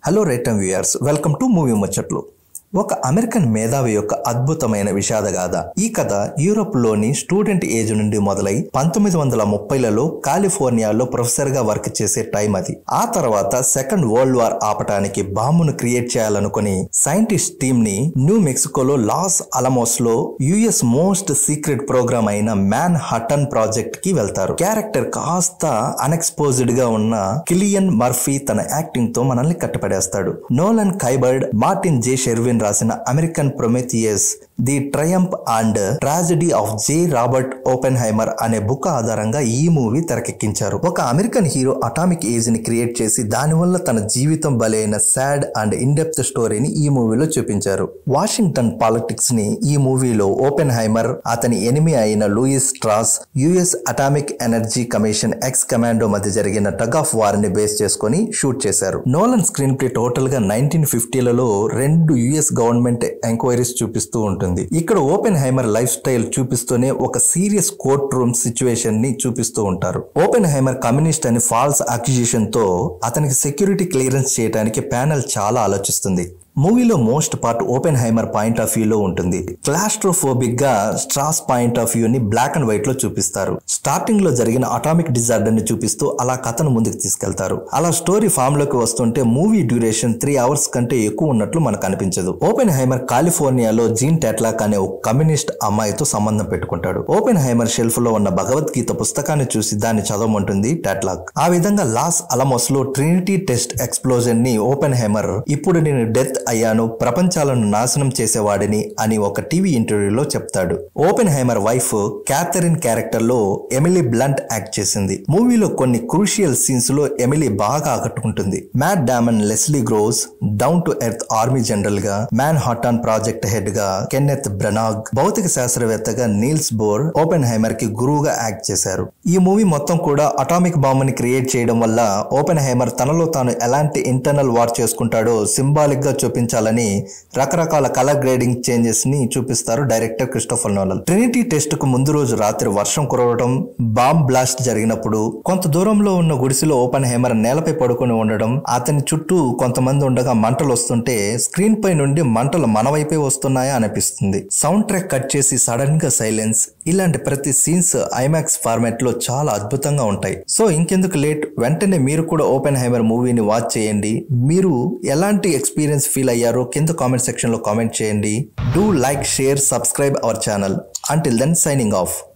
hello రైటమ్ viewers welcome to movie ముచ్చట్లు ఒక అమెరికన్ మేధావి యొక్క అద్భుతమైన విషాదగాథ ఈ కథ యూరోప్ లోని స్టూడెంట్ ఏజ్ నుండి మొదలై పంతొమ్మిది వందల ముప్పైలలో కాలిఫోర్నియాలో ప్రొఫెసర్ గా వర్క్ చేసే టైం అది ఆ తర్వాత సెకండ్ వరల్డ్ వార్ ఆపటానికి బాంబును క్రియేట్ చేయాలనుకుని సైంటిస్ట్ టీమ్ ని న్యూ మెక్సికోలో లాస్ అలమోస్ లో యుఎస్ మోస్ట్ సీక్రెట్ ప్రోగ్రామ్ అయిన మ్యాన్ హటన్ ప్రాజెక్ట్ కి వెళ్తారు క్యారెక్టర్ కాస్త అన్ఎక్స్పోజ్డ్ గా ఉన్న కిలియన్ మర్ఫీ తన యాక్టింగ్ తో మనల్ని కట్టపడేస్తాడు Nolan Kai Bird Martin J Sherwin రాసిన American Prometheus the triumph and tragedy of J Robert Oppenheimer అనే బుక్ ఆధారంగా ఈ మూవీ తెరకెక్కించారు ఒక అమెరికన్ హీరో అటామిక్ ఏజ్ ని క్రియేట్ చేసి దానివల్ల తన జీవితం బలైన సాడ్ అండ్ ఇన్డెప్త్ స్టోరీని ఈ మూవీలో చూపించారు వాషింగ్టన్ పాలిటిక్స్ ని ఈ మూవీలో ఓపెన్ హైమర్ అతని ఎనిమి అయిన Lewis Strauss US atomic energy commission ex commando మధ్య జరిగిన టగ్ ఆఫ్ వార్ ని బేస్ చేసుకుని షూట్ చేశారు నోలన్ స్క్రీన్ ప్లే టోటల్ గా నైన్టీన్ ఫిఫ్టీలలో రెండు యుఎస్ గవర్నమెంట్ ఎంక్వైరీస్ చూపిస్తూ ఉంటుంది ఇక్కడ ఓపెన్ హైమర్ లైఫ్ స్టైల్ చూపిస్తూనే ఒక సీరియస్ కోర్ట్ రూమ్ సిచ్యువేషన్ ని చూపిస్తూ ఉంటారు ఓపెన్ హైమర్ కమ్యూనిస్ట్ అని ఫాల్స్ అక్యుజేషన్ తో అతనికి సెక్యూరిటీ క్లియరెన్స్ చేయడానికి ప్యానెల్ చాలా ఆలోచిస్తుంది మూవీలో most part Oppenheimer point of వ్యూలో ఉంటుంది క్లాస్ట్రోఫోబిక్ గా స్ట్రాస్ పాయింట్ ఆఫ్ వ్యూ ని బ్లాక్ అండ్ వైట్ లో చూపిస్తారు స్టార్టింగ్ లో జరిగిన అటామిక్ డిజార్డర్ ని చూపిస్తూ అలా కథను ముందుకు తీసుకెళ్తారు అలా స్టోరీ ఫామ్ లోకి వస్తుంటే మూవీ డ్యూరేషన్ త్రీ అవర్స్ కంటే ఎక్కువ ఉన్నట్లు మనకు అనిపించదు ఓపెన్ హైమర్ కాలిఫోర్నియాలో జీన్ టెట్లాక్ అనే ఒక కమ్యూనిస్ట్ అమ్మాయితో సంబంధం పెట్టుకుంటాడు ఓపెన్ హైమర్ షెల్ఫ్ లో ఉన్న భగవద్గీత పుస్తకాన్ని చూసి దాన్ని చదవమంటుంది టెట్లాక్ ఆ విధంగా లాస్ అలమోస్ లో ట్రినిటీ టెస్ట్ ఎక్స్ప్లోజన్ ని ఓపెన్ హైమర్ ఇప్పుడు నేను డెత్ అయ్యాను ప్రపంచాలను నాశనం చేసేవాడిని అని ఒక టీవీ ఇంటర్వ్యూలో చెప్తాడు Oppenheimer wife Katherine character లో ఎమిలీ బ్లంట్ యాక్ట్ చేసింది మూవీలో కొన్ని క్రూషియల్ సీన్స్ లో ఎమిలీ బాగా ఆకట్టుకుంటుంది Matt Damon Leslie Groves down to earth army general గా మ్యాన్ హాటాన్ ప్రాజెక్ట్ హెడ్ గా కెన్నెత్ బ్రనాగ్ భౌతిక శాస్త్రవేత్తగా నీల్స్ బోర్ ఓపెన్ హైమర్ కి గురువుగా యాక్ట్ చేశారు ఈ మూవీ మొత్తం కూడా అటామిక్ బాంబుని క్రియేట్ చేయడం వల్ల ఓపెన్ హైమర్ తనలో తాను ఎలాంటి ఇంటర్నల్ వార్ చేసుకుంటాడో సింబాలిక్ గా చూపించాలని రకరకాల కలర్ గ్రేడింగ్ చేంజెస్ ని చూపిస్తారు director Christopher Nolan Trinity test కు ముందు రోజు రాత్రి వర్షం కురవడం బాంబ్ బ్లాస్ట్ జరిగినప్పుడు కొంత దూరంలో ఉన్న గుడిసెలో ఓపెన్ హైమర్ నేలపై పడుకొని ఉండడం అతని చుట్టూ కొంతమంది ఉండగా మంటలు వస్తుంటే స్క్రీన్ పై నుండి మంటలు మన వైపే వస్తున్నాయా అనిపిస్తుంది సౌండ్ ట్రాక్ కట్ చేసి సడన్ గా సైలెన్స్ ఇలాంటి ప్రతి సీన్స్ ఐమాక్స్ ఫార్మాట్ లో చాలా అద్భుతంగా ఉంటాయి సో ఇంకెందుకు లేట్ వెంటనే మీరు కూడా ఓపెన్ హైమర్ మూవీని వాచ్ చేయండి మీరు ఎలాంటి ఎక్స్పీరియన్స్ ఫీల్ అయ్యారో కింద కామెంట్ సెక్షన్ లో కామెంట్ చేయండి do like share subscribe our channel until then signing of